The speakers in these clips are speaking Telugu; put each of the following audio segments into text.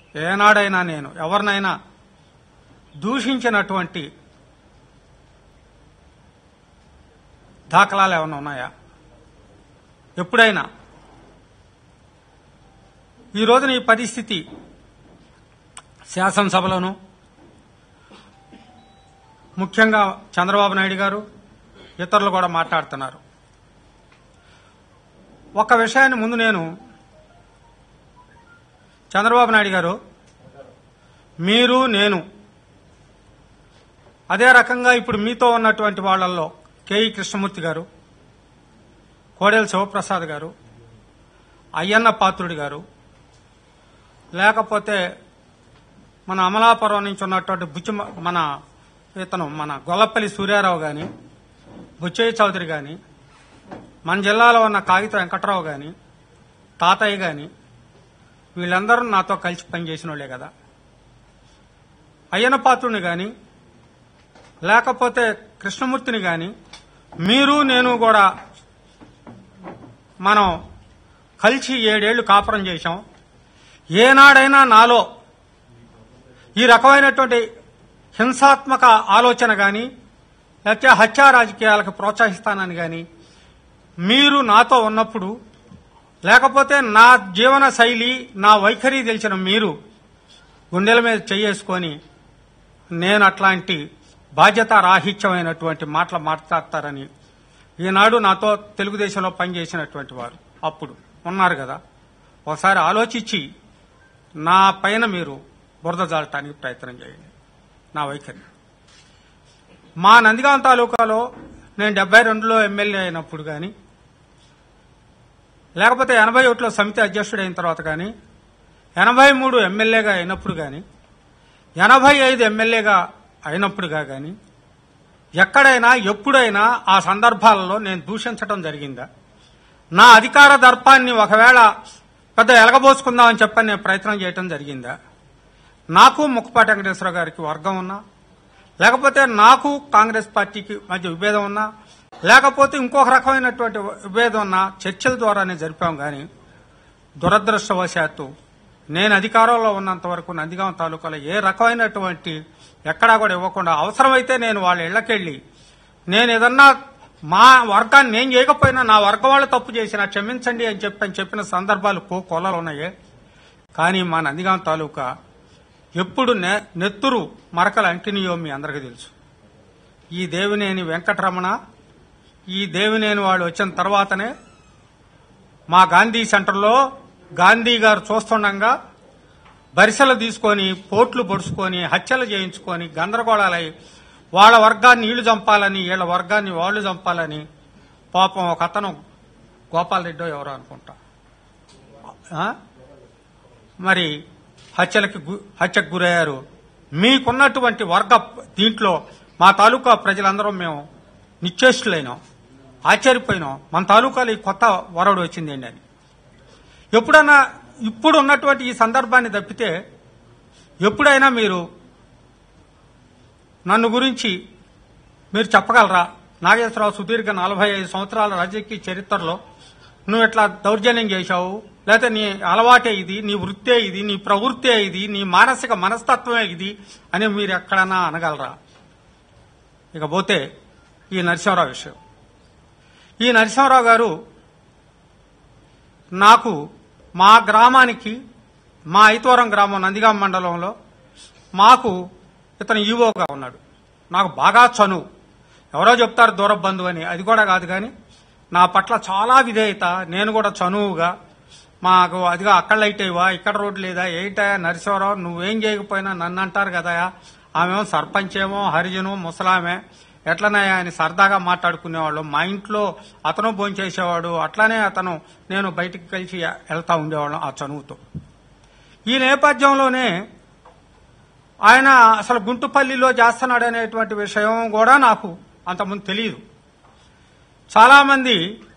ఏనాడైనా నేను ఎవరినైనా దూషించినటువంటి దాఖలాలు ఏమైనా ఉన్నాయా ఎప్పుడైనా ఈ రోజున ఈ పరిస్థితి శాసనసభలోను ముఖ్యంగా చంద్రబాబు నాయుడు గారు ఇతరులు కూడా మాట్లాడుతున్నారు ఒక విషయాన్ని ముందు నేను చంద్రబాబు నాయుడు గారు మీరు నేను అదే రకంగా ఇప్పుడు మీతో ఉన్నటువంటి వాళ్ళల్లో కేఈ కృష్ణమూర్తి గారు కోడెల శివప్రసాద్ గారు అయ్యన్న పాత్రుడి గారు లేకపోతే మన అమలాపురం నుంచి ఉన్నటువంటి బుచ్చి మన ఇతను మన గొల్లపల్లి సూర్యారావు గాని బుచ్చయ్య చౌదరి గాని మన జిల్లాలో ఉన్న కాగిత వెంకట్రావు గాని తాతయ్య గాని వీళ్ళందరూ నాతో కలిసి పనిచేసిన వాళ్ళే కదా అయ్యన్న పాత్రుని గాని లేకపోతే కృష్ణమూర్తిని గాని మీరు నేను కూడా మనం కలిసి ఏడేళ్లు కాపురం చేశాం ఏనాడైనా నాలో ఈ రకమైనటువంటి హింసాత్మక ఆలోచన గాని లేకపోతే హత్యా రాజకీయాలకు ప్రోత్సహిస్తానని గాని మీరు నాతో ఉన్నప్పుడు లేకపోతే నా జీవన శైలి నా వైఖరి తెలిసిన మీరు గుండెల మీద చెయ్యేసుకొని నేను అట్లాంటి బాధ్యత రాహిత్యమైనటువంటి మాటలు మాట్లాడతారని ఈనాడు నాతో తెలుగుదేశంలో పనిచేసినటువంటి వారు అప్పుడు ఉన్నారు కదా ఒకసారి ఆలోచించి నా పైన మీరు బురద జాలటానికి ప్రయత్నం చేయండి నా వైఖరి మా నందిగాం తాలూకాలో నేను డెబ్బై రెండులో ఎమ్మెల్యే అయినప్పుడు కానీ లేకపోతే ఎనభై ఒకటిలో సమితి అధ్యక్షుడు అయిన తర్వాత కానీ ఎనభై మూడు ఎమ్మెల్యేగా అయినప్పుడు కానీ ఎనభై ఐదు ఎమ్మెల్యేగా అయినప్పుడుగా కానీ ఎక్కడైనా ఎప్పుడైనా ఆ సందర్భాలలో నేను దూషించడం జరిగిందా నా అధికార దర్పాన్ని ఒకవేళ పెద్ద ఎలగబోసుకుందామని చెప్పని నేను ప్రయత్నం చేయటం జరిగిందా నాకు ముక్కపాటి వెంకటేశ్వర గారికి వర్గం ఉన్నా లేకపోతే నాకు కాంగ్రెస్ పార్టీకి మధ్య విభేదం ఉన్నా లేకపోతే ఇంకొక రకమైనటువంటి విభేదం ఉన్నా చర్చల ద్వారానే జరిపాం కానీ దురదృష్టవశాత్తు నేను అధికారంలో ఉన్నంత వరకు నందిగాం తాలూకాలో ఏ రకమైనటువంటి ఎక్కడా కూడా ఇవ్వకుండా అవసరమైతే నేను వాళ్ళ ఇళ్లకెళ్ళి నేను ఏదన్నా మా వర్గాన్ని నేను చేయకపోయినా నా వర్గం వాళ్ళు తప్పు చేసినా క్షమించండి అని చెప్పి అని చెప్పిన సందర్భాలు కో కొలలు ఉన్నాయే కానీ మా నందిగాం తాలూకా ఎప్పుడు నె- నెత్తురు మరకలు అంటినయో మీ అందరికీ తెలుసు ఈ దేవినేని వెంకటరమణ ఈ దేవినేని వాళ్ళు వచ్చిన తర్వాతనే మా గాంధీ సెంటర్లో గాంధీ గారు చూస్తుండగా బరిసెలు తీసుకొని పోట్లు పొడుచుకొని హత్యలు చేయించుకొని గందరగోళాలై వాళ్ళ వర్గాన్ని వీళ్ళు చంపాలని వీళ్ళ వర్గాన్ని వాళ్ళు చంపాలని పాపం ఒక అతను గోపాల్ రెడ్డో ఎవరో అనుకుంటా ఆ? మరి హత్యలకి గు- హత్యకు గురయ్యారు మీకున్నటువంటి వర్గ దీంట్లో మా తాలూకా ప్రజలందరం మేము నిశ్చేష్టులైనాం ఆశ్చర్యపోయినాం మన తాలూకాలో ఈ కొత్త వరడు వచ్చిందేంటి అని ఎప్పుడన్నా ఇప్పుడు ఉన్నటువంటి ఈ సందర్భాన్ని తప్పితే ఎప్పుడైనా మీరు నన్ను గురించి మీరు చెప్పగలరా నాగేశ్వరరావు సుదీర్ఘ నలభై ఐదు సంవత్సరాల రాజకీయ చరిత్రలో నువ్వు ఇట్లా దౌర్జన్యం చేశావు లేకపోతే నీ అలవాటే ఇది నీ వృత్తే ఇది నీ ప్రవృత్తే ఇది నీ మానసిక మనస్తత్వమే ఇది అని మీరు ఎక్కడన్నా అనగలరా ఇకపోతే ఈ నరసింహరావు విషయం ఈ నరసింహరావు గారు నాకు మా గ్రామానికి మా ఐతవరం గ్రామం నందిగాం మండలంలో మాకు ఇతను ఈవోగా ఉన్నాడు నాకు బాగా చనువు ఎవరో చెప్తారు దూర బంధువు అని అది కూడా కాదు కానీ నా పట్ల చాలా విధేయత నేను కూడా చనువుగా మాకు అదిగా అక్కడ లైట్ అయ్యవా ఇక్కడ రోడ్డు లేదా ఏంటా నరసింహరావు నువ్వేం చేయకపోయినా నన్ను అంటారు కదా ఆమెమో సర్పంచ్ ఏమో హరిజను ముసలామే ఎట్లనయ్యా అని సరదాగా మాట్లాడుకునేవాళ్ళు మా ఇంట్లో అతను భోంచేసేవాడు అట్లానే అతను నేను బయటికి కలిసి వెళ్తా ఉండేవాళ్ళం ఆ చనువుతో ఈ నేపథ్యంలోనే ఆయన అసలు గుంటుపల్లిలో చేస్తున్నాడు అనేటువంటి విషయం కూడా నాకు అంతకుముందు తెలియదు చాలామంది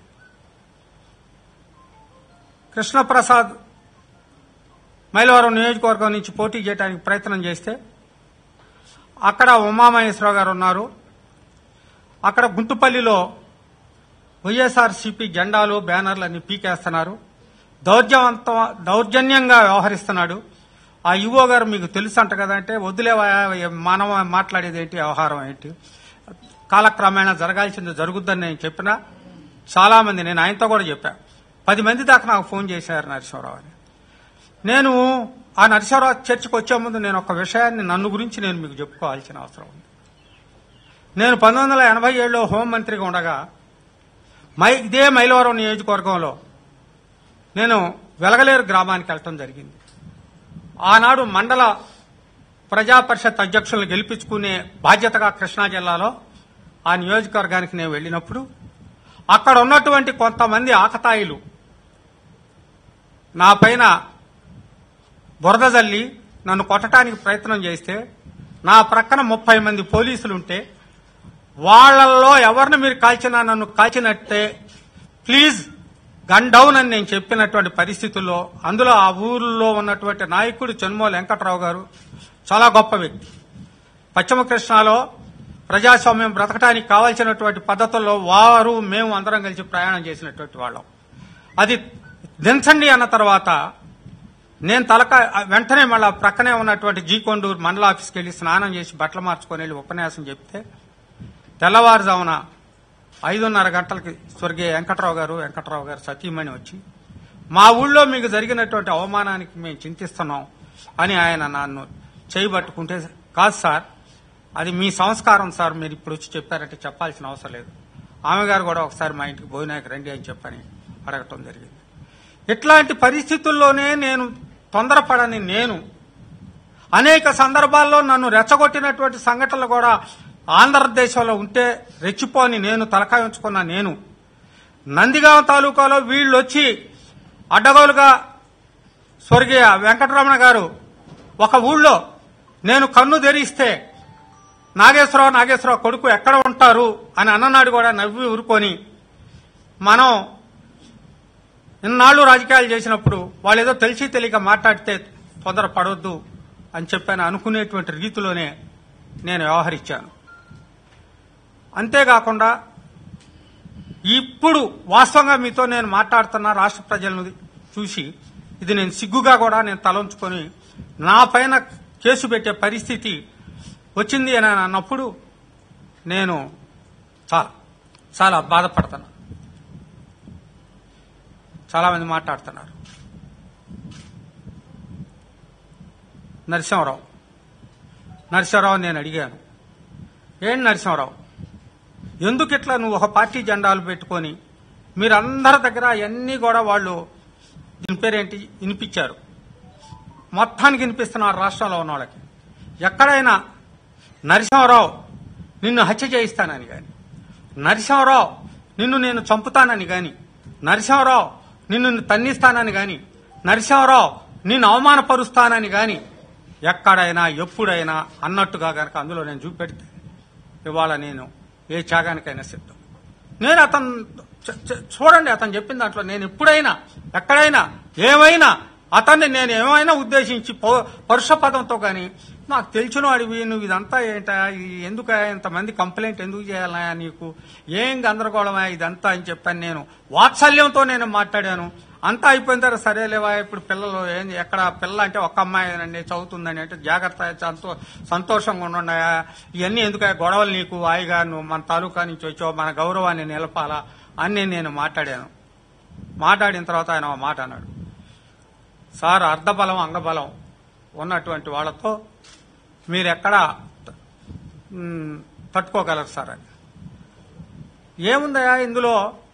కృష్ణప్రసాద్ మైలవరం నియోజకవర్గం నుంచి పోటీ చేయడానికి ప్రయత్నం చేస్తే అక్కడ ఉమామహేశ్వరరావు గారు ఉన్నారు అక్కడ గుంటుపల్లిలో వైఎస్ఆర్సీపీ జెండాలు బ్యానర్లు అన్ని పీకేస్తున్నారు దౌర్జవంత దౌర్జన్యంగా వ్యవహరిస్తున్నాడు ఆ యువో గారు మీకు తెలుసు అంట కదా అంటే వద్దులేవా మనం మాట్లాడేది ఏంటి వ్యవహారం ఏంటి కాలక్రమేణా జరగాల్సింది జరుగుద్దని నేను చెప్పినా చాలా మంది నేను ఆయనతో కూడా చెప్పా పది మంది దాకా నాకు ఫోన్ చేశారు నరసింహరావు అని నేను ఆ నరసింహరావు చర్చకు వచ్చే ముందు నేను ఒక విషయాన్ని నన్ను గురించి నేను మీకు చెప్పుకోవాల్సిన అవసరం ఉంది నేను పంతొమ్మిది వందల ఎనభై ఏడులో హోంమంత్రిగా ఉండగా మై ఇదే మైలవరం నియోజకవర్గంలో నేను వెలగలేరు గ్రామానికి వెళ్ళటం జరిగింది ఆనాడు మండల ప్రజా పరిషత్ అధ్యక్షులను గెలిపించుకునే బాధ్యతగా కృష్ణా జిల్లాలో ఆ నియోజకవర్గానికి నేను వెళ్ళినప్పుడు అక్కడ ఉన్నటువంటి కొంతమంది ఆకతాయిలు నా పైన బురద జల్లి నన్ను కొట్టడానికి ప్రయత్నం చేస్తే నా ప్రక్కన ముప్పై మంది పోలీసులు ఉంటే వాళ్ళల్లో ఎవరిని మీరు కాల్చినా నన్ను కాల్చినట్టే ప్లీజ్ గన్ డౌన్ అని నేను చెప్పినటువంటి పరిస్థితుల్లో అందులో ఆ ఊర్లో ఉన్నటువంటి నాయకుడు చెన్మోలు వెంకట్రావు గారు చాలా గొప్ప వ్యక్తి పశ్చిమ కృష్ణాలో ప్రజాస్వామ్యం బ్రతకడానికి కావాల్సినటువంటి పద్ధతుల్లో వారు మేము అందరం కలిసి ప్రయాణం చేసినటువంటి వాళ్ళం అది దించండి అన్న తర్వాత నేను తలక వెంటనే మళ్ళా ప్రక్కనే ఉన్నటువంటి జీ కొండూరు మండల ఆఫీస్కి వెళ్ళి స్నానం చేసి బట్టలు మార్చుకొని వెళ్ళి ఉపన్యాసం చెప్తే తెల్లవారుజామున ఐదున్నర గంటలకి స్వర్గీయ వెంకట్రావు గారు వెంకట్రావు గారు సతీమణి వచ్చి మా ఊళ్ళో మీకు జరిగినటువంటి అవమానానికి మేము చింతిస్తున్నాం అని ఆయన నన్ను చేయబట్టుకుంటే కాదు సార్ అది మీ సంస్కారం సార్ మీరు ఇప్పుడు వచ్చి చెప్పారంటే చెప్పాల్సిన అవసరం లేదు ఆమె గారు కూడా ఒకసారి మా ఇంటికి భోజనానికి రండి అని చెప్పని అడగటం జరిగింది ఇట్లాంటి పరిస్థితుల్లోనే నేను తొందరపడని నేను అనేక సందర్భాల్లో నన్ను రెచ్చగొట్టినటువంటి సంఘటనలు కూడా ఆంధ్రదేశంలో ఉంటే రెచ్చిపోని నేను తలకాయ ఉంచుకున్న నేను నందిగామ తాలూకాలో వీళ్ళు వచ్చి అడ్డగోలుగా స్వర్గీయ వెంకటరమణ గారు ఒక ఊళ్ళో నేను కన్ను తెరిస్తే నాగేశ్వరరావు నాగేశ్వరరావు కొడుకు ఎక్కడ ఉంటారు అని అన్ననాడు కూడా నవ్వి ఊరుకొని మనం ఇన్నాళ్ళు రాజకీయాలు చేసినప్పుడు వాళ్ళు ఏదో తెలిసి తెలియక మాట్లాడితే తొందర పడవద్దు అని చెప్పాను అనుకునేటువంటి రీతిలోనే నేను వ్యవహరించాను అంతేకాకుండా ఇప్పుడు వాస్తవంగా మీతో నేను మాట్లాడుతున్న రాష్ట్ర ప్రజలను చూసి ఇది నేను సిగ్గుగా కూడా నేను తలంచుకొని నా పైన కేసు పెట్టే పరిస్థితి వచ్చింది అని అన్నప్పుడు నేను చాలా చాలా బాధపడుతున్నా చాలా మంది మాట్లాడుతున్నారు నరసింహరావు నరసింహరావు నేను అడిగాను ఏంటి నరసింహరావు ఎందుకు ఇట్లా నువ్వు ఒక పార్టీ జెండాలు పెట్టుకొని మీరందరి దగ్గర అవన్నీ కూడా వాళ్ళు దీని పేరేంటి వినిపించారు మొత్తానికి వినిపిస్తున్నారు రాష్ట్రంలో ఉన్న వాళ్ళకి ఎక్కడైనా నరసింహరావు నిన్ను హత్య చేయిస్తానని గాని నరసింహరావు నిన్ను నేను చంపుతానని గాని నరసింహరావు నిన్ను తన్నిస్తానని గాని నరసింహరావు నిన్ను అవమానపరుస్తానని గాని ఎక్కడైనా ఎప్పుడైనా అన్నట్టుగా గనక అందులో నేను చూపెడితే ఇవాళ నేను ఏ త్యాగానికైనా సిద్ధం నేను అతను చ- చ- చూడండి అతను చెప్పిన దాంట్లో నేను ఎప్పుడైనా ఎక్కడైనా ఏమైనా అతన్ని నేను ఏమైనా ఉద్దేశించి పౌ- పరుష పదంతో కానీ నాకు తెలిసిన వాడివి నువ్వు ఇదంతా ఏంటా ఇది ఎందుకు ఇంతమంది కంప్లైంట్ ఎందుకు చేయాలా నీకు ఏం గందరగోళమా ఇదంతా అని చెప్పాను నేను వాత్సల్యంతో నేను మాట్లాడాను అంతా అయిపోయిన తర్వాత సరేలేవా ఇప్పుడు పిల్లలు ఏం ఎక్కడ పిల్ల అంటే ఒక్క అమ్మాయి అండి చదువుతుందని అంటే జాగ్రత్త సంతో సంతోషంగా ఉండున్నాయా ఇవన్నీ ఎందుకు గొడవలు నీకు హాయిగా నువ్వు మన తాలూకా నుంచి వచ్చావు మన గౌరవాన్ని నిలపాలా అని నేను మాట్లాడాను మాట్లాడిన తర్వాత ఆయన ఒక మాట అన్నాడు సార్ అర్ధబలం అంగబలం ఉన్నటువంటి వాళ్ళతో మీరు ఎక్కడ మ్, తట్టుకోగలరు సార్ అని ఏముందయా ఇందులో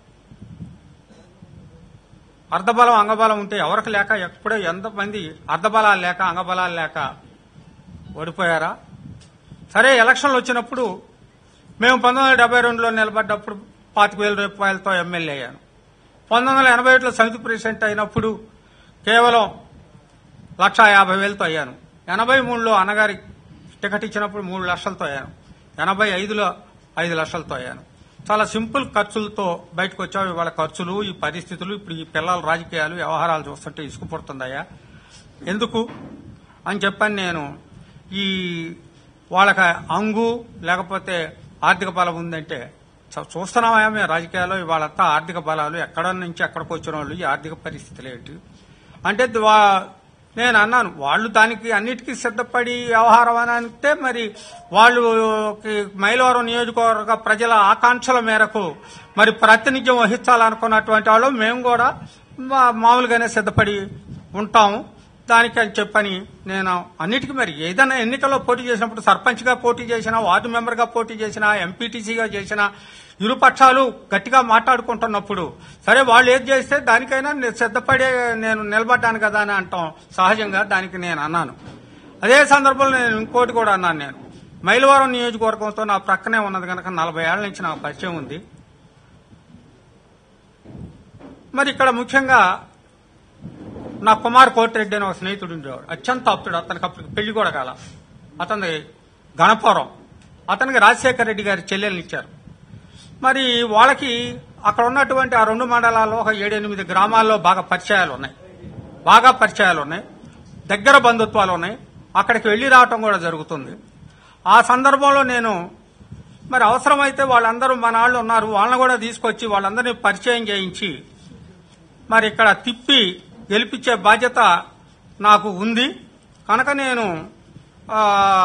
అర్ధబలం అంగబలం ఉంటే ఎవరికి లేక ఎప్పుడో ఎంతమంది అర్ధబలాలు లేక అంగబలాలు లేక ఓడిపోయారా సరే ఎలక్షన్లు వచ్చినప్పుడు మేము పంతొమ్మిది వందల డెబ్బై రెండులో నిలబడ్డప్పుడు పాతిక వేల రూపాయలతో ఎమ్మెల్యే అయ్యాను పంతొమ్మిది వందల ఎనభై ఒకటిలో సమితి ప్రెసిడెంట్ అయినప్పుడు కేవలం లక్ష యాభై వేలతో అయ్యాను ఎనభై మూడులో అన్నగారి టికెట్ ఇచ్చినప్పుడు మూడు లక్షలతో అయ్యాను ఎనభై ఐదులో ఐదు లక్షలతో అయ్యాను చాలా సింపుల్ ఖర్చులతో బయటకు వచ్చావు ఇవాళ ఖర్చులు ఈ పరిస్థితులు ఇప్పుడు ఈ పిల్లల రాజకీయాలు వ్యవహారాలు చూస్తుంటే ఇసుకుపడుతుందయ్యా ఎందుకు అని చెప్పని నేను ఈ వాళ్ళకి అంగు లేకపోతే ఆర్థిక బలం ఉందంటే చ- చూస్తున్నామా మేము రాజకీయాల్లో ఇవాళంతా ఆర్థిక బలాలు ఎక్కడ నుంచి ఎక్కడికి వచ్చిన వాళ్ళు ఈ ఆర్థిక పరిస్థితులు ఏంటి అంటే వా- నేను అన్నాను వాళ్ళు దానికి అన్నిటికీ సిద్ధపడి వ్యవహారం అని అంటే మరి వాళ్ళు మైలవరం నియోజకవర్గ ప్రజల ఆకాంక్షల మేరకు మరి ప్రాతినిధ్యం వహించాలనుకున్నటువంటి వాళ్ళు మేము కూడా మా- మామూలుగానే సిద్ధపడి ఉంటాము దానికి అని చెప్పని నేను అన్నిటికీ మరి ఏదైనా ఎన్నికల్లో పోటీ చేసినప్పుడు సర్పంచ్గా పోటీ చేసినా వార్డు మెంబర్గా పోటీ చేసినా ఎంపీటీసీగా చేసినా ఇరు పక్షాలు గట్టిగా మాట్లాడుకుంటున్నప్పుడు సరే వాళ్ళు ఏది చేస్తే దానికైనా నేను సిద్ధపడే నేను నిలబడ్డాను కదా అని అంటాం సహజంగా దానికి నేను అన్నాను అదే సందర్భంలో నేను ఇంకోటి కూడా అన్నాను నేను మైలవరం నియోజకవర్గంతో నా ప్రక్కనే ఉన్నది కనుక నలభై ఏళ్ల నుంచి నాకు పరిచయం ఉంది మరి ఇక్కడ ముఖ్యంగా నా కుమార్ కోటిరెడ్డి అని ఒక స్నేహితుడు ఉండేవాడు అత్యంత ఆప్తుడు అతనికి అప్పుడు పెళ్లి కూడా కాల అతని గణపురం అతనికి రాజశేఖర రెడ్డి గారి చెల్లెల్ని ఇచ్చారు మరి వాళ్ళకి అక్కడ ఉన్నటువంటి ఆ రెండు మండలాల్లో ఒక ఏడెనిమిది గ్రామాల్లో బాగా పరిచయాలు ఉన్నాయి బాగా పరిచయాలు ఉన్నాయి దగ్గర బంధుత్వాలు ఉన్నాయి అక్కడికి వెళ్లి రావటం కూడా జరుగుతుంది ఆ సందర్భంలో నేను మరి అవసరమైతే వాళ్ళందరూ మన వాళ్ళు ఉన్నారు వాళ్ళని కూడా తీసుకొచ్చి వాళ్ళందరినీ పరిచయం చేయించి మరి ఇక్కడ తిప్పి గెలిపించే బాధ్యత నాకు ఉంది కనుక నేను ఆ,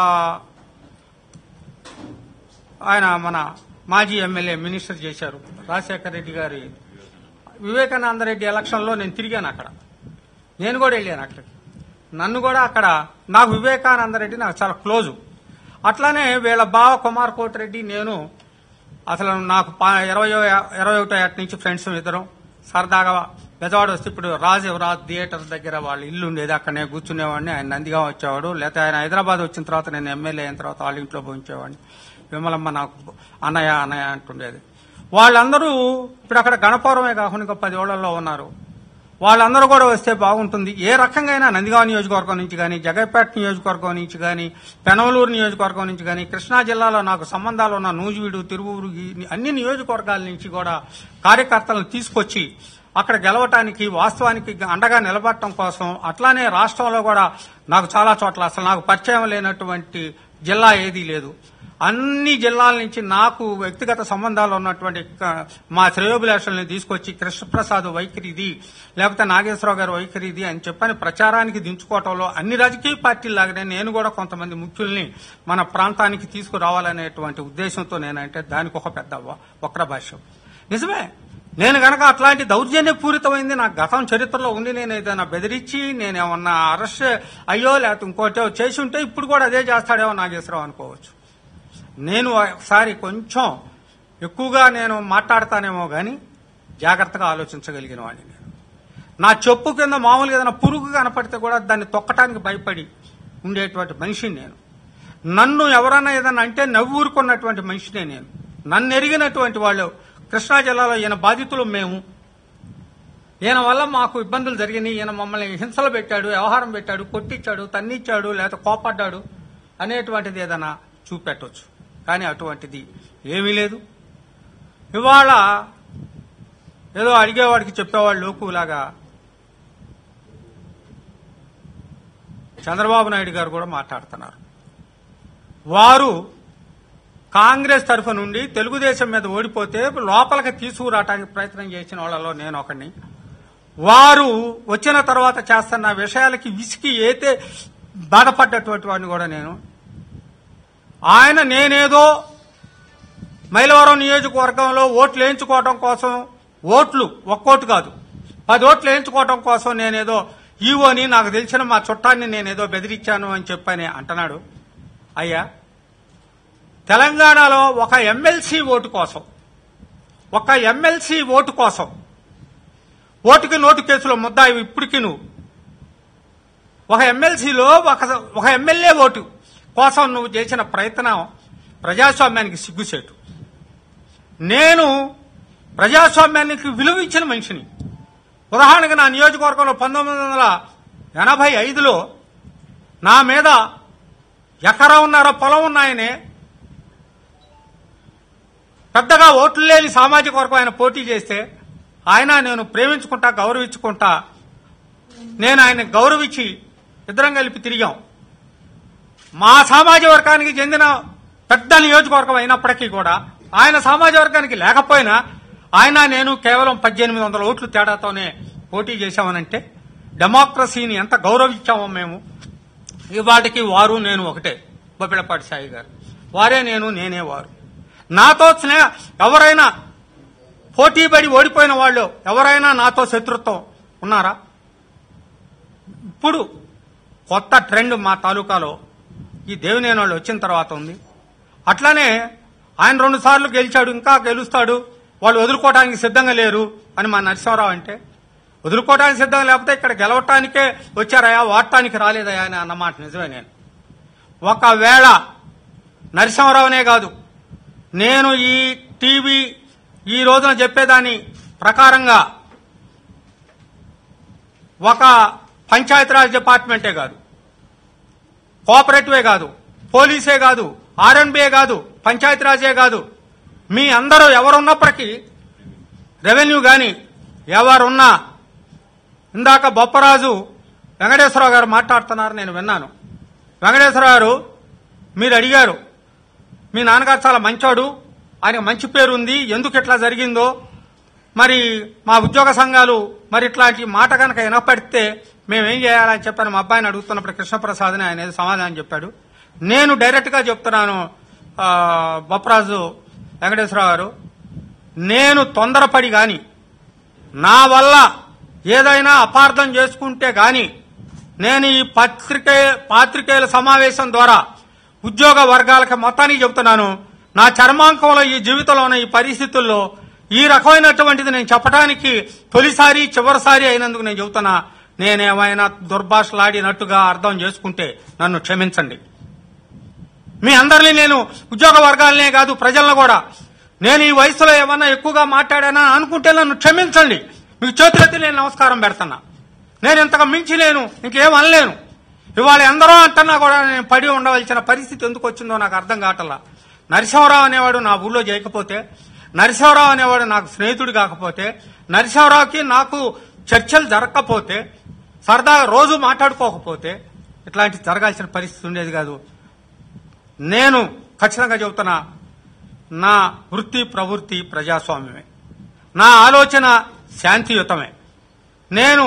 ఆయన మన మాజీ ఎమ్మెల్యే మినిస్టర్ చేశారు రాజశేఖర రెడ్డి గారి వివేకానంద రెడ్డి ఎలక్షన్లో నేను తిరిగాను అక్కడ నేను కూడా వెళ్ళాను అక్కడికి నన్ను కూడా అక్కడ నాకు వివేకానంద రెడ్డి నాకు చాలా క్లోజు అట్లానే వీళ్ళ బావ కుమార్ కోటిరెడ్డి నేను అసలు నాకు పా- ఇరవై ఇరవై ఒకటో ఏట నుంచి ఫ్రెండ్స్ ఇద్దరం సరదాగా బెజవాడ వస్తే ఇప్పుడు రాజ్ యువరాజ్ థియేటర్ దగ్గర వాళ్ళ ఇల్లు ఉండేది అక్కడనే కూర్చునేవాడిని ఆయన నందిగా వచ్చేవాడు లేకపోతే ఆయన హైదరాబాద్ వచ్చిన తర్వాత నేను ఎమ్మెల్యే అయిన తర్వాత వాళ్ళ ఇంట్లో పోయించేవాడిని విమలమ్మ నాకు అన్నయ్య అన్నయ్య అంటుండేది వాళ్ళందరూ ఇప్పుడు అక్కడ గణపురమే కాకుండా ఇంకా పది ఓళ్లలో ఉన్నారు వాళ్ళందరూ కూడా వస్తే బాగుంటుంది ఏ రకంగా అయినా నందిగామ నియోజకవర్గం నుంచి కానీ జగైపేట నియోజకవర్గం నుంచి కానీ పెనవలూరు నియోజకవర్గం నుంచి కానీ కృష్ణా జిల్లాలో నాకు సంబంధాలు ఉన్న నూజివీడు తిరువూరు ఈ అన్ని నియోజకవర్గాల నుంచి కూడా కార్యకర్తలను తీసుకొచ్చి అక్కడ గెలవటానికి వాస్తవానికి అండగా నిలబడటం కోసం అట్లానే రాష్ట్రంలో కూడా నాకు చాలా చోట్ల అసలు నాకు పరిచయం లేనటువంటి జిల్లా ఏదీ లేదు అన్ని జిల్లాల నుంచి నాకు వ్యక్తిగత సంబంధాలు ఉన్నటువంటి క- మా శ్రేయోభిలాషుల్ని తీసుకొచ్చి కృష్ణప్రసాద్ వైఖరి ఇది లేకపోతే నాగేశ్వరరావు గారి వైఖరి ఇది అని చెప్పని ప్రచారానికి దించుకోవటంలో అన్ని రాజకీయ పార్టీలాగానే నేను కూడా కొంతమంది ముఖ్యుల్ని మన ప్రాంతానికి తీసుకురావాలనేటువంటి ఉద్దేశంతో నేనంటే దానికి ఒక పెద్ద వ- వక్ర భాష్యం నిజమే నేను గనక అట్లాంటి దౌర్జన్యపూరితమైంది నా గతం చరిత్రలో ఉంది నేను ఏదైనా బెదిరించి నేనేమన్నా అరెస్ట్ అయ్యో లేకపోతే ఇంకోటో చేసి ఉంటే ఇప్పుడు కూడా అదే చేస్తాడేమో నాగేశ్వరరావు అనుకోవచ్చు నేను ఒకసారి కొంచెం ఎక్కువగా నేను మాట్లాడతానేమో గాని జాగ్రత్తగా ఆలోచించగలిగిన వాడిని నేను నా చెప్పు కింద మామూలుగా ఏదైనా పురుగు కనపడితే కూడా దాన్ని తొక్కటానికి భయపడి ఉండేటువంటి మనిషిని నేను నన్ను ఎవరన్నా ఏదన్నా అంటే నవ్వూరుకున్నటువంటి మనిషినే నేను నన్ను ఎరిగినటువంటి వాళ్ళు కృష్ణా జిల్లాలో ఈయన బాధితులు మేము ఈయన వల్ల మాకు ఇబ్బందులు జరిగినాయి ఈయన మమ్మల్ని హింసలు పెట్టాడు వ్యవహారం పెట్టాడు కొట్టించాడు తన్నిచ్చాడు లేకపోతే కోపడ్డాడు అనేటువంటిది ఏదైనా చూపెట్టవచ్చు కానీ అటువంటిది ఏమీ లేదు ఇవాళ ఏదో అడిగేవాడికి చెప్పేవాళ్ళు లోకులాగా చంద్రబాబు నాయుడు గారు కూడా మాట్లాడుతున్నారు వారు కాంగ్రెస్ తరఫు నుండి తెలుగుదేశం మీద ఓడిపోతే లోపలికి తీసుకురావడానికి ప్రయత్నం చేసిన వాళ్ళలో నేను ఒకడిని వారు వచ్చిన తర్వాత చేస్తున్న విషయాలకి విసికి ఏతే బాధపడ్డటువంటి వాడిని కూడా నేను ఆయన నేనేదో మైలవరం నియోజకవర్గంలో ఓట్లు వేయించుకోవడం కోసం ఓట్లు ఒక్కోటి కాదు పది ఓట్లు వేయించుకోవడం కోసం నేనేదో ఈవోని నాకు తెలిసిన మా చుట్టాన్ని నేనేదో బెదిరించాను అని చెప్పని అంటున్నాడు అయ్యా తెలంగాణలో ఒక ఎమ్మెల్సీ ఓటు కోసం ఒక ఎమ్మెల్సీ ఓటు కోసం ఓటుకి నోటు కేసులో ముద్దాయి ఇప్పటికి నువ్వు ఒక ఎమ్మెల్సీలో ఒక ఒక ఎమ్మెల్యే ఓటు కోసం నువ్వు చేసిన ప్రయత్నం ప్రజాస్వామ్యానికి సిగ్గుసేటు నేను ప్రజాస్వామ్యానికి విలువ ఇచ్చిన మనిషిని ఉదాహరణకు నా నియోజకవర్గంలో పంతొమ్మిది వందల ఎనభై ఐదులో నా మీద ఎకరన్నర పొలం ఉన్నాయనే పెద్దగా ఓట్లు లేని సామాజిక వర్గం ఆయన పోటీ చేస్తే ఆయన నేను ప్రేమించుకుంటా గౌరవించుకుంటా నేను ఆయన గౌరవించి ఇద్దరం కలిపి తిరిగాం మా సామాజిక వర్గానికి చెందిన పెద్ద నియోజకవర్గం అయినప్పటికీ కూడా ఆయన సామాజిక వర్గానికి లేకపోయినా ఆయన నేను కేవలం పద్దెనిమిది వందల ఓట్లు తేడాతోనే పోటీ చేశామనంటే డెమోక్రసీని ఎంత గౌరవించామో మేము ఇవాటికి వారు నేను ఒకటే బొబ్బిలపాటి సాయి గారు వారే నేను నేనే వారు నాతో స్నేహ ఎవరైనా పోటీపడి ఓడిపోయిన వాళ్ళు ఎవరైనా నాతో శత్రుత్వం ఉన్నారా ఇప్పుడు కొత్త ట్రెండ్ మా తాలూకాలో ఈ దేవినేని వాళ్ళు వచ్చిన తర్వాత ఉంది అట్లానే ఆయన రెండు సార్లు గెలిచాడు ఇంకా గెలుస్తాడు వాళ్ళు వదులుకోవడానికి సిద్ధంగా లేరు అని మా నరసింహరావు అంటే వదులుకోవడానికి సిద్ధంగా లేకపోతే ఇక్కడ గెలవటానికే వచ్చారయా వాడటానికి రాలేదయా అని అన్నమాట నిజమే నేను ఒకవేళ నరసింహరావునే కాదు నేను ఈ టీవీ ఈ రోజున చెప్పేదాని ప్రకారంగా ఒక పంచాయతీరాజ్ డిపార్ట్మెంటే కాదు కోఆపరేటివే కాదు పోలీసే కాదు ఆర్ఎన్బిఏ కాదు పంచాయతీరాజే కాదు మీ అందరూ ఎవరున్నప్పటికీ రెవెన్యూ గాని ఎవరున్నా ఇందాక బొప్పరాజు వెంకటేశ్వరరావు గారు మాట్లాడుతున్నారు నేను విన్నాను వెంకటేశ్వరరావు గారు మీరు అడిగారు మీ నాన్నగారు చాలా మంచోడు ఆయనకు మంచి పేరు ఉంది ఎందుకు ఇట్లా జరిగిందో మరి మా ఉద్యోగ సంఘాలు మరి ఇట్లాంటి మాట కనుక వినపడితే మేమేం చేయాలని చెప్పాను మా అబ్బాయిని అడుగుతున్నప్పుడు కృష్ణప్రసాద్ అని ఆయన ఏదో సమాధానం చెప్పాడు నేను డైరెక్ట్ గా చెప్తున్నాను ఆ, బొప్పరాజు వెంకటేశ్వరరావు గారు నేను తొందరపడి గాని నా వల్ల ఏదైనా అపార్థం చేసుకుంటే గాని నేను ఈ పత్రికే పాత్రికేయుల సమావేశం ద్వారా ఉద్యోగ వర్గాలకి మొత్తానికి చెప్తున్నాను నా చర్మాంకంలో ఈ జీవితంలో ఉన్న ఈ పరిస్థితుల్లో ఈ రకమైనటువంటిది నేను చెప్పడానికి తొలిసారి చివరిసారి అయినందుకు నేను చెబుతున్నా నేనేమైనా దుర్భాషలాడినట్టుగా అర్థం చేసుకుంటే నన్ను క్షమించండి మీ అందరినీ నేను ఉద్యోగ వర్గాలనే కాదు ప్రజలను కూడా నేను ఈ వయసులో ఏమన్నా ఎక్కువగా మాట్లాడానా అనుకుంటే నన్ను క్షమించండి మీకు చేతులెత్తి నేను నమస్కారం పెడుతున్నా నేను ఇంతకు మించి లేను ఇంకేం అనలేను ఇవాళ ఎందరో అంటున్నా కూడా నేను పడి ఉండవలసిన పరిస్థితి ఎందుకు వచ్చిందో నాకు అర్థం కావట్లా నరసింహరావు అనేవాడు నా ఊళ్ళో చేయకపోతే నరసింహరావు అనేవాడు నాకు స్నేహితుడు కాకపోతే నరసింహరావుకి నాకు చర్చలు జరగకపోతే సరదాగా రోజు మాట్లాడుకోకపోతే ఇట్లాంటి జరగాల్సిన పరిస్థితి ఉండేది కాదు నేను ఖచ్చితంగా చెబుతున్నా నా వృత్తి ప్రవృత్తి ప్రజాస్వామ్యమే నా ఆలోచన శాంతియుతమే నేను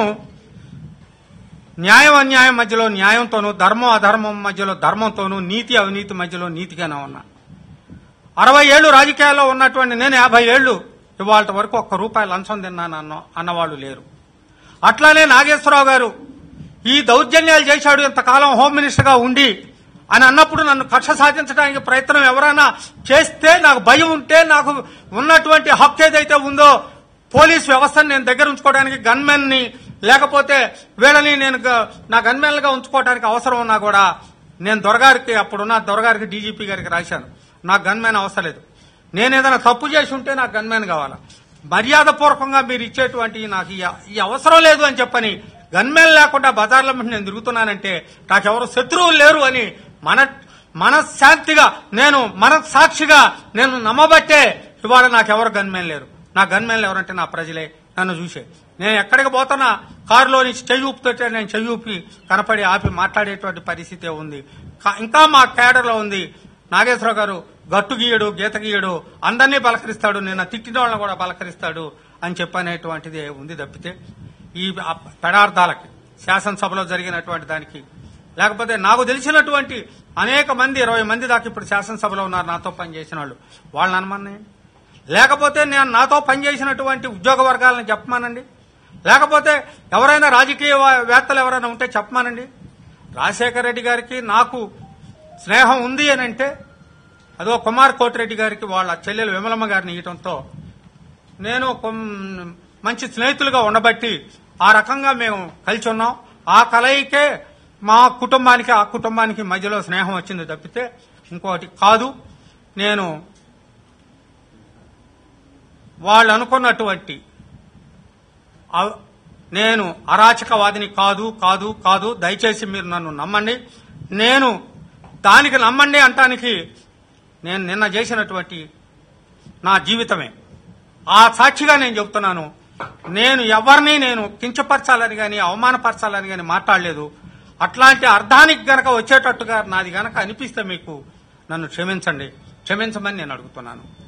న్యాయం అన్యాయం మధ్యలో న్యాయంతోనూ ధర్మం అధర్మం మధ్యలో ధర్మంతోనూ నీతి అవినీతి మధ్యలో నీతిగానే ఉన్నా అరవై ఏళ్ళు రాజకీయాల్లో ఉన్నటువంటి నేను యాభై ఏళ్ళు ఇవాళ వరకు ఒక్క రూపాయి లంచం తిన్నాను అన్న అన్నవాళ్ళు లేరు అట్లానే నాగేశ్వరరావు గారు ఈ దౌర్జన్యాలు చేశాడు ఇంతకాలం హోమ్ మినిస్టర్ గా ఉండి అని అన్నప్పుడు నన్ను కక్ష సాధించడానికి ప్రయత్నం ఎవరైనా చేస్తే నాకు భయం ఉంటే నాకు ఉన్నటువంటి హక్కు ఏదైతే ఉందో పోలీస్ వ్యవస్థను నేను దగ్గర ఉంచుకోవడానికి గన్మెన్ ని లేకపోతే వీళ్ళని నేను గ- నా గన్మెన్ గా ఉంచుకోవడానికి అవసరం ఉన్నా కూడా నేను దొరగారికి అప్పుడున్న దొరగారికి డీజీపీ గారికి రాశాను నాకు గన్మెన్ అవసరం లేదు నేను ఏదైనా తప్పు చేసి ఉంటే నాకు గన్మెన్ కావాలా మర్యాద పూర్వకంగా మీరు ఇచ్చేటువంటి నాకు ఈ- ఈ అవసరం లేదు అని చెప్పని గన్మెన్ లేకుండా బజార్ల మీద నేను తిరుగుతున్నానంటే నాకెవరు శత్రువులు లేరు అని మన మనశ్శాంతిగా నేను మనస్సాక్షిగా నేను నమ్మబట్టే ఇవాళ నాకెవరు గన్మెన్ లేరు నా గన్మెన్లు ఎవరంటే నా ప్రజలే నన్ను చూసే నేను ఎక్కడికి పోతున్నా కారులో నుంచి చెయ్యి ఊపుతుంటే నేను చెయ్యి ఊపి కనపడి ఆపి మాట్లాడేటువంటి పరిస్థితి ఉంది కా- ఇంకా మా కేడర్లో ఉంది నాగేశ్వరరావు గారు గట్టు గీయడు గీత గీయడు అందరినీ పలకరిస్తాడు నిన్న తిట్టిన వాళ్ళని కూడా పలకరిస్తాడు అని చెప్పనేటువంటిది ఉంది తప్పితే ఈ ఆ పెడార్థాలకి శాసనసభలో జరిగినటువంటి దానికి లేకపోతే నాకు తెలిసినటువంటి అనేక మంది ఇరవై మంది దాకా ఇప్పుడు శాసనసభలో ఉన్నారు నాతో పనిచేసిన వాళ్ళు వాళ్ళని అనమని లేకపోతే నేను నాతో పనిచేసినటువంటి ఉద్యోగ వర్గాలను చెప్పమానండి లేకపోతే ఎవరైనా రాజకీయ వా- వేత్తలు ఎవరైనా ఉంటే చెప్పమానండి రాజశేఖర రెడ్డి గారికి నాకు స్నేహం ఉంది అని అంటే అదో కుమార్ కోటిరెడ్డి గారికి వాళ్ళ చెల్లెలు విమలమ్మ గారిని ఇవ్వడంతో నేను కొం- మంచి స్నేహితులుగా ఉండబట్టి ఆ రకంగా మేము కలిసి ఉన్నాం ఆ కలయికే మా కుటుంబానికి ఆ కుటుంబానికి మధ్యలో స్నేహం వచ్చింది తప్పితే ఇంకోటి కాదు నేను వాళ్ళు అనుకున్నటువంటి అవ- నేను అరాచకవాదిని కాదు కాదు కాదు దయచేసి మీరు నన్ను నమ్మండి నేను దానికి నమ్మండి అంటానికి నేను నిన్న చేసినటువంటి నా జీవితమే ఆ సాక్షిగా నేను చెప్తున్నాను నేను ఎవరిని నేను కించపరచాలని గాని అవమానపరచాలని గాని మాట్లాడలేదు అట్లాంటి అర్థానికి గనక వచ్చేటట్టుగా నాది గనక అనిపిస్తే మీకు నన్ను క్షమించండి క్షమించమని నేను అడుగుతున్నాను